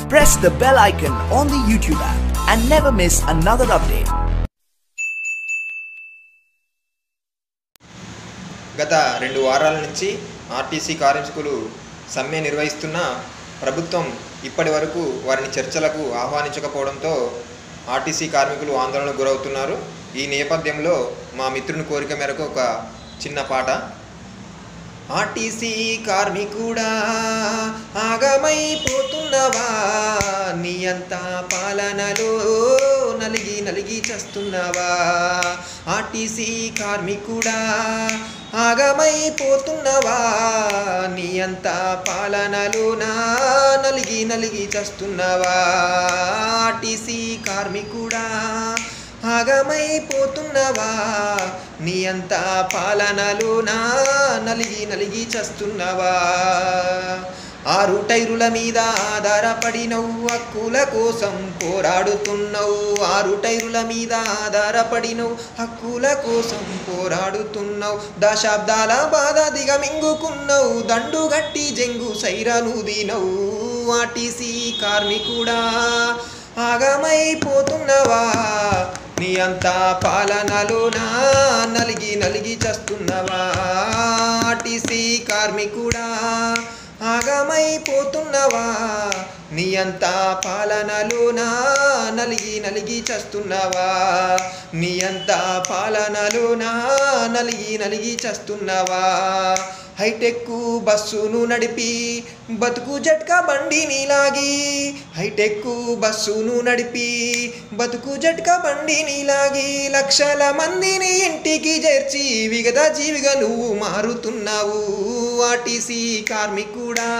press the bell icon on the YouTube app and never miss another update. గత రెండు వారాల నుంచి RTC కార్మికులు సమ్మె నిర్వహిస్తున్న ప్రభుత్వం ఇప్పటి వరకు వారిని చర్చలకు ఆహ్వానించకపోవడంతో ఆర్టీసీ కార్మికులు ఆందోళనకు గురవుతున్నారు ఈ నేపథ్యంలో మా మిత్రుని కోరిక మేరకు ఒక చిన్న పాట ఆర్టీసీ కార్మికుడా ఆగమైపోతున్నవా నీ అంత పాలనలో నలిగి నలిగి చస్తున్నావా ఆర్టీసీ కార్మికుడా ఆగమైపోతున్నవా నీ అంత పాలనలో నా నలిగి నలిగి చస్తున్నావా ఆర్టీసీ కార్మికుడా ఆగమైపోతున్నవా నీ అంత పాలనలో నా నలిగి నలిగి చస్తున్నావా ఆరు టైరుల మీద ఆధారపడినవు హక్కుల కోసం పోరాడుతున్నావు ఆరు టైరుల మీద ఆధారపడినవు హక్కుల కోసం పోరాడుతున్నావు దశాబ్దాల బాధ దిగమింగుకున్నావు దండు గట్టి జంగు సైరను దీనవు ఆర్టీసీ కార్మికుడా ఆగమైపోతున్నవా నీ అంతా పాలనలో నా నలిగి నలిగి చస్తున్నవా ఆర్టీసీ కార్మికుడా ఆగమైపోతున్నవా నీ అంతా పాలనలో నా నలిగి నలిగి చస్తున్నవా నీ అంతా పాలనలో నా నలిగి నలిగి చస్తున్నవా హైటెక్ బస్సును నడిపి బతుకు జట్కా బండిని లాగి హైటెక్ బస్సును నడిపి బతుకు జట్కా బండిని లాగి లక్షల మందిని ఇంటికి చేర్చి విగత జీవిగా నువ్వు మారుతున్నావు ఆర్టీసీ కార్మికుడా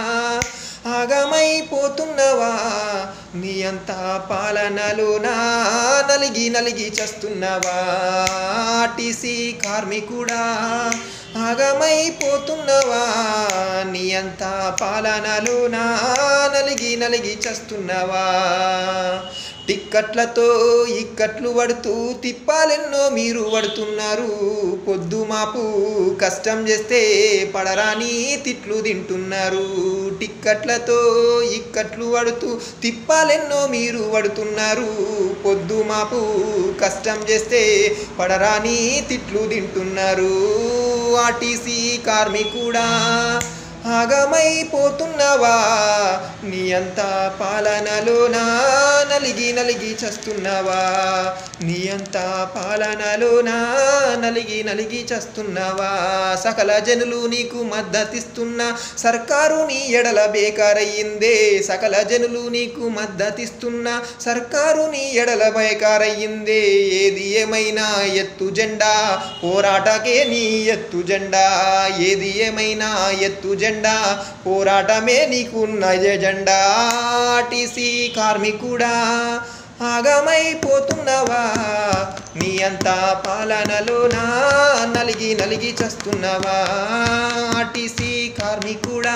ఆగమైపోతున్నవా నీ అంతా పాలనలో నా నలిగి నలిగి చస్తున్నావా ఆర్టీసీ కార్మికుడా ఆగమైపోతున్నవా నీ అంతా పాలనలో నా నలిగి నలిగి చస్తున్నావా టిక్కట్లతో ఇక్కట్లు పడుతూ తిప్పాలెన్నో మీరు పడుతున్నారు పొద్దు మాపు కష్టం చేస్తే పడరాని తిట్లు తింటున్నారు టిక్కట్లతో ఇక్కట్లు పడుతూ తిప్పాలెన్నో మీరు పడుతున్నారు పొద్దు మాపు కష్టం చేస్తే పడరాని తిట్లు తింటున్నారు ఆర్టీసీ కార్మికుడా ఆగమైపోతున్నవా నీ అంతా పాలనలో నా నలిగి నలిగి చస్తున్నావా నీ అంతా పాలనలో నా నలిగి నలిగి చస్తున్నావా సకల జనులు నీకు మద్దతిస్తున్న సర్కారు నీ ఎడల బేకారయ్యిందే సకల జనులు నీకు మద్దతిస్తున్న సర్కారు నీ ఎడల బేకారయ్యిందే ఏది ఏమైనా ఎత్తు జెండా పోరాటకే నీ ఎత్తు జెండా ఏది ఏమైనా ఎత్తు జెండా పోరాటమే నీకున్న ఎజెండా ఆర్టీసీ కార్మికుడా ఆగమైపోతున్నవా నీ అంతా పాలనలో నా నలిగి నలిగి చస్తున్నావా ఆర్టీసీ కార్మికుడా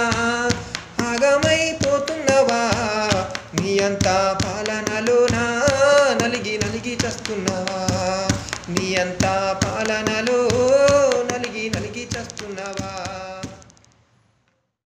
ఆగమైపోతున్నవా నీ అంతా పాలనలో నా నలిగి నలిగి చస్తున్నావా నీ అంతా పాలనలో నలిగి నలిగి చస్తున్నావా